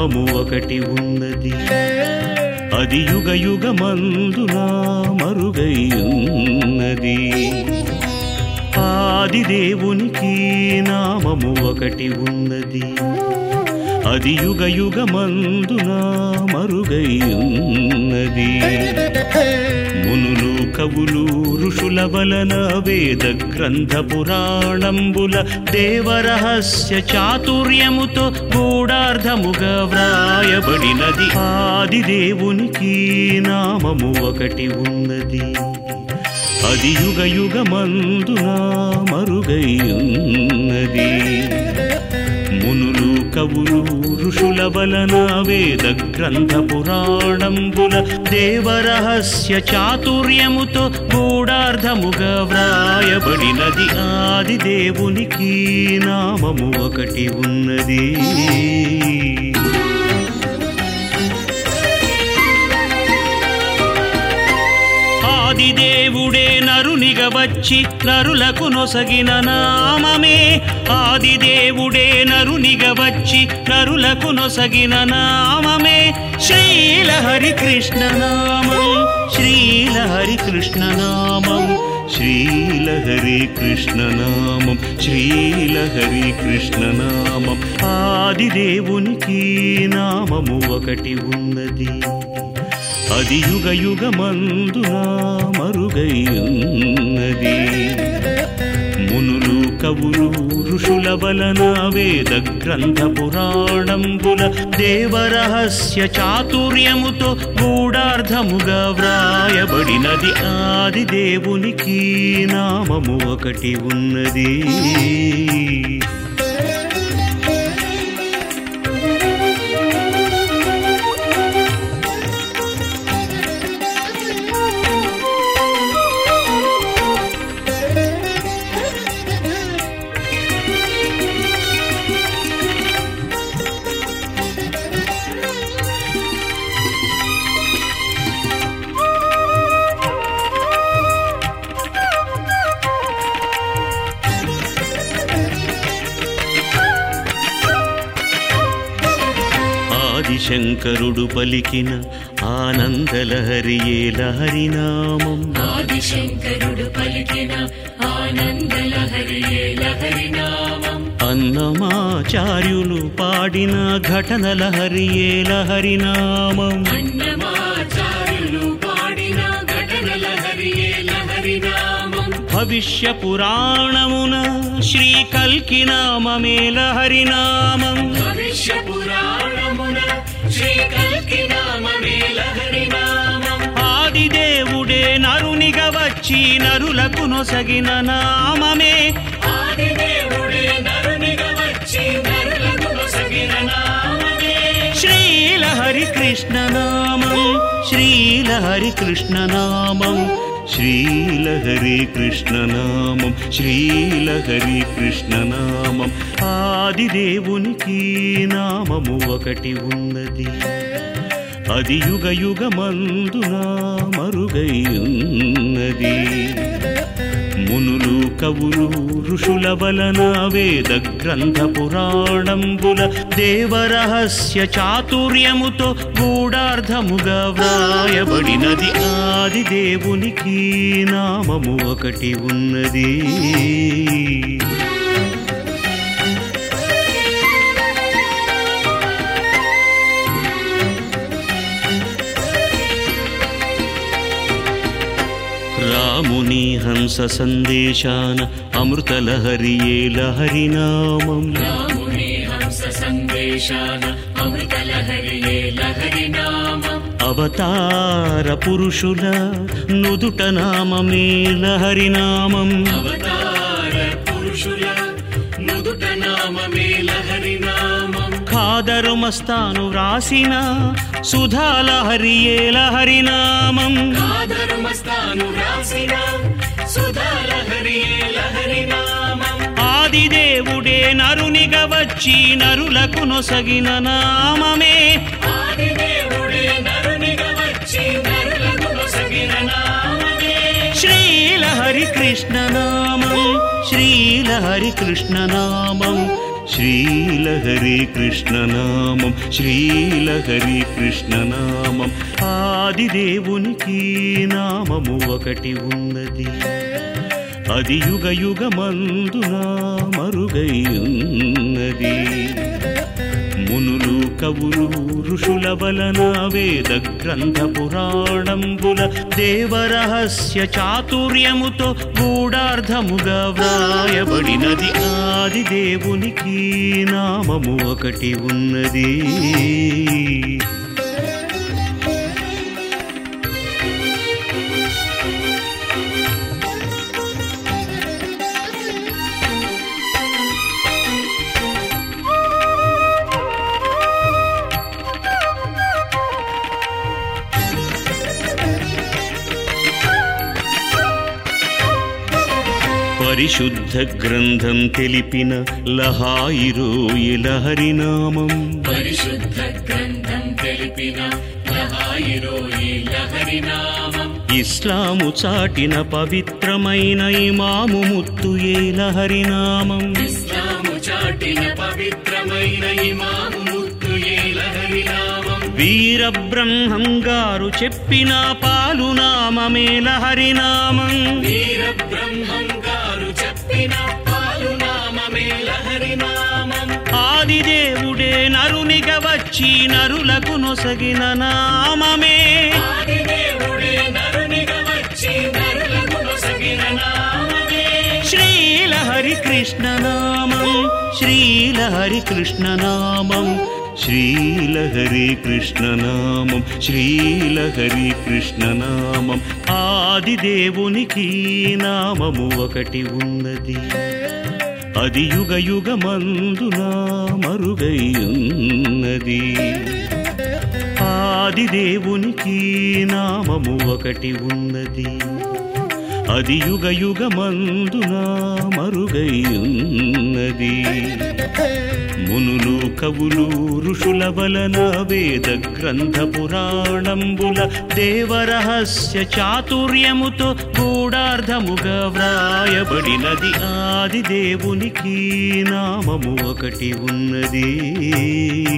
నామము ఒకటి ఉన్నది అది యుగ యుగమందున మరుగై ఉన్నది ఆది దేవునికి నామము ఒకటి ఉన్నది అది యుగ యుగమందున మరుగై ఉన్నది మునులు కవులు ఋషుల వలన వేద గ్రంథ పురాణంబుల దేవరహస్య చాతుర్యముతో గూఢార్థముగా వ్రాయబడినది ఆది దేవునికి నామము ఒకటి ఉన్నది అది యుగ యుగమందున మరుగై ఉన్నది మునులు కవులు ఋషుల వలన వేద గ్రంథ పురాణంబుల దేవరహస్య చాతుర్యముతో గూఢార్థముగా వ్రాయబడినది ఆది దేవునికి నామము ఒకటి ఉన్నది ఆదిదేవుడే నరునిగా వచ్చి నరులకు నొసగిన నామమే ఆదిదేవుడే నరునిగా వచ్చి నరులకు నొసగిన నామమే శ్రీలహరి కృష్ణ నామం శ్రీలహరి కృష్ణ నామం శ్రీలహరి కృష్ణ నామం శ్రీలహరి కృష్ణ నామం ఆదిదేవునికి నామము ఒకటి ఉన్నది అది యుగ యుగమందున మరుగై ఉన్నది మునులు కవులు ఋషుల వలన వేద గ్రంథ పురాణంబుల దేవరహస్య చాతుర్యముతో గూఢార్థముగా వ్రాయబడినది ఆది దేవునికి నామము ఒకటి ఉన్నది ఆదిశంకరుడు పలికిన ఆనందలహరియే లహరినామం ఆదిశంకరుడు పలికిన ఆనందలహరియే లహరి నామం అన్నమాచార్యులు పాడిన ఘటనలహరియే లహరినామం అన్నమాచార్యులు పాడిన ఘటన లహరియే లహరి నామం భవిష్య పురాణమున శ్రీ కల్కి నామమే లహరినామం భవిష్య పురాణమున శ్రీ కల్కి నామమే లహరి నామం ఆదిదేవుడే నరునిగా వచ్చి నరులకు నొసగిన నామమే ఆదిదేవుడే నరునిగా వచ్చి నరులకు నొసగిన నామమే శ్రీలహరి కృష్ణ నామం శ్రీలహరి కృష్ణ నామం శ్రీలహరి కృష్ణ నామం శ్రీలహరి కృష్ణ నామం ఆదిదేవునికి నామము ఒకటి ఉన్నది అది యుగ యుగమందున మరుగై ఉన్నది మునులు కవులు ఋషుల వలన వేద గ్రంథ పురాణంబుల దేవరహస్య చాతుర్యముతో గూఢార్థముగా వ్రాయబడినది ఆది దేవునికి నామము ఒకటి ఉన్నది రాముని హంస సందేశాన అమృతలహరియే లహరినామం రాముని హంస సందేశాన అమృత లహరియే లహరి నామం అవతార పురుషుల నుదుట నామమే లహరినామం అవతార పురుషుల నుదుట నామమే లహరి నామం ఖాదరు మస్తాను వ్రాసిన సుధాలహరియే లహరినామం ఆధర్మస్థాను రాసిన సుధా లహరియే లహరి నామం ఆదిదేవుడే నరునిగా వచ్చి నరులకు నొసగిన నామమే ఆదిదేవుడే నరునిగా వచ్చి నరులకు నొసగిన నామమే శ్రీలహరి కృష్ణ నామం శ్రీలహరి కృష్ణ నామం శ్రీలహరి కృష్ణనామం శ్రీలహరి కృష్ణనామం ఆదిదేవునికి నామము ఒకటి ఉన్నది అది యుగ యుగమందున మరుగై ఉన్నది మునులు కవులు ఋషుల వలన వేద గ్రంథ పురాణంబుల దేవరహస్య చాతుర్యముతో గూఢార్థముగా వ్రాయబడినది ఆది దేవునికి నామము ఒకటి ఉన్నది పరిశుద్ధ గ్రంథం తెలిపిన లహాయిరోయి లహరినామం పరిశుద్ధ గ్రంథం తెలిపిన లహాయిరోయి లహరి నామం ఇస్లాము చాటిన పవిత్రమైన ఇమాము ముత్తుయే లహరినామం ఇస్లాము చాటిన పవిత్రమైన ఇమాము ముత్తు ఏ లహరి నామం వీర బ్రహ్మం గారు చెప్పిన పాలునామమే లహరినామం వీర బ్రహ్మం గారు చెప్పిన పాలు నామమే లహరి నామం ఆదిదేవుడే నరునిగా వచ్చి నరులకు నొసగిన నామమే ఆదిదేవుడే నరునిగా వచ్చి నరులకు నొసగిన నామమే శ్రీలహరి కృష్ణనామం శ్రీలహరి కృష్ణనామం శ్రీలహరి కృష్ణనామం శ్రీలహరి కృష్ణనామం ఆదిదేవునికి నామము ఒకటి ఉన్నది అది యుగ యుగమందున మరుగై ఉన్నది ఆదిదేవునికి నామము ఒకటి ఉన్నది అది యుగ యుగమందున మరుగై ఉన్నది మునులు కవులు ఋషుల వలన వేద గ్రంథ పురాణంబుల దేవరహస్య చాతుర్యముతో గూఢార్థముగా వ్రాయబడినది ఆది దేవునికి నామము ఒకటి ఉన్నది